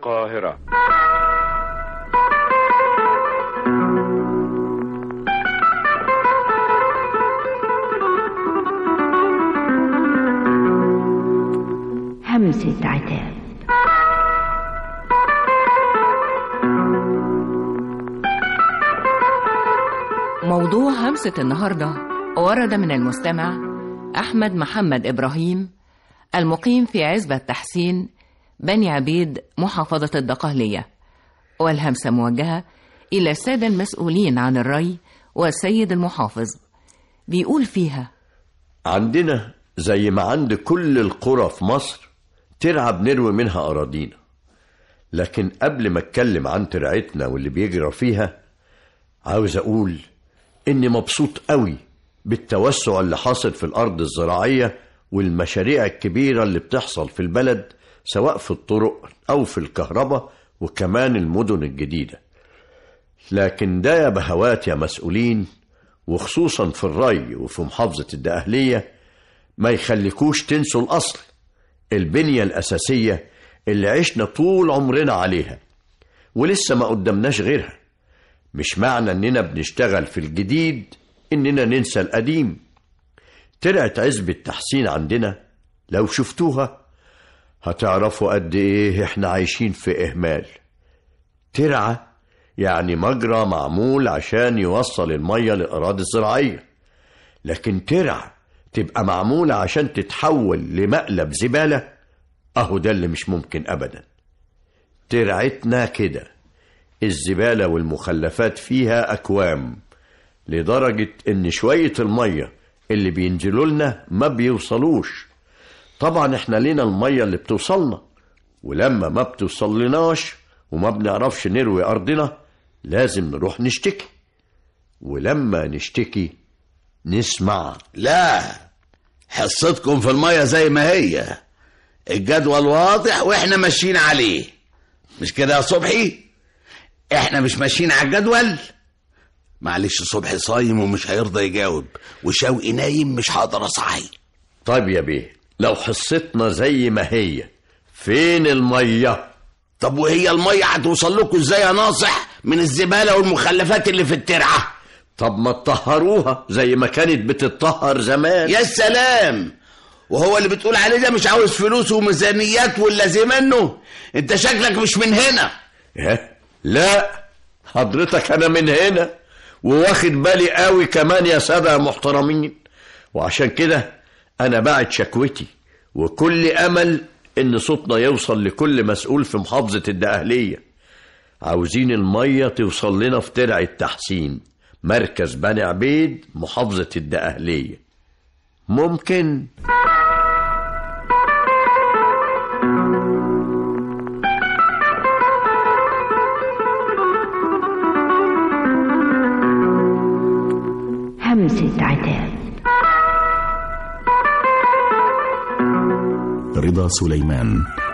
القاهرة همسة عتاب موضوع همسة النهاردة ورد من المستمع أحمد محمد إبراهيم المقيم في عزبة تحسين بني عبيد محافظة الدقهلية والهمسة موجهة إلى السادة المسؤولين عن الري والسيد المحافظ بيقول فيها عندنا زي ما عند كل القرى في مصر ترعى بنروي منها أراضينا لكن قبل ما اتكلم عن ترعتنا واللي بيجرى فيها عاوز أقول إني مبسوط قوي بالتوسع اللي حاصل في الأرض الزراعية والمشاريع الكبيرة اللي بتحصل في البلد سواء في الطرق أو في الكهرباء وكمان المدن الجديدة لكن ده يا بهوات يا مسؤولين وخصوصا في الري وفي محافظة الدقهلية ما يخليكوش تنسوا الأصل البنية الأساسية اللي عشنا طول عمرنا عليها ولسه ما قدمناش غيرها مش معنى اننا بنشتغل في الجديد اننا ننسى القديم ترعة عزب التحسين عندنا لو شفتوها هتعرفوا قد ايه احنا عايشين في اهمال ترعة يعني مجرى معمول عشان يوصل المية للأراضي الزراعية لكن ترعة تبقى معمولة عشان تتحول لمقلب زبالة أهو ده اللي مش ممكن أبدا ترعتنا كده الزبالة والمخلفات فيها أكوام لدرجة إن شوية المية اللي بينزلوا لنا ما بيوصلوش طبعا احنا لينا المية اللي بتوصلنا ولما ما بتوصلناش وما بنعرفش نروي أرضنا لازم نروح نشتكي ولما نشتكي نسمع لا حصتكم في المية زي ما هي الجدول واضح واحنا ماشيين عليه مش كده يا صبحي احنا مش ماشيين على الجدول معلش صبحي صايم ومش هيرضى يجاوب وشوقي نايم مش هقدر اصحي طيب يا بيه لو حصتنا زي ما هي فين المية طب وهي المية هتوصل لكم ازاي يا ناصح من الزبالة والمخلفات اللي في الترعة طب ما تطهروها زي ما كانت بتتطهر زمان يا سلام وهو اللي بتقول عليه ده مش عاوز فلوس وميزانيات ولا زي منه انت شكلك مش من هنا إيه؟ لا حضرتك انا من هنا وواخد بالي قوي كمان يا سادة محترمين وعشان كده انا بعت شكوتي وكل امل ان صوتنا يوصل لكل مسؤول في محافظة الدقهلية عاوزين المية توصل لنا في ترع التحسين مركز بني عبيد محافظة الدقهلية ممكن همسة عتاب رضا سليمان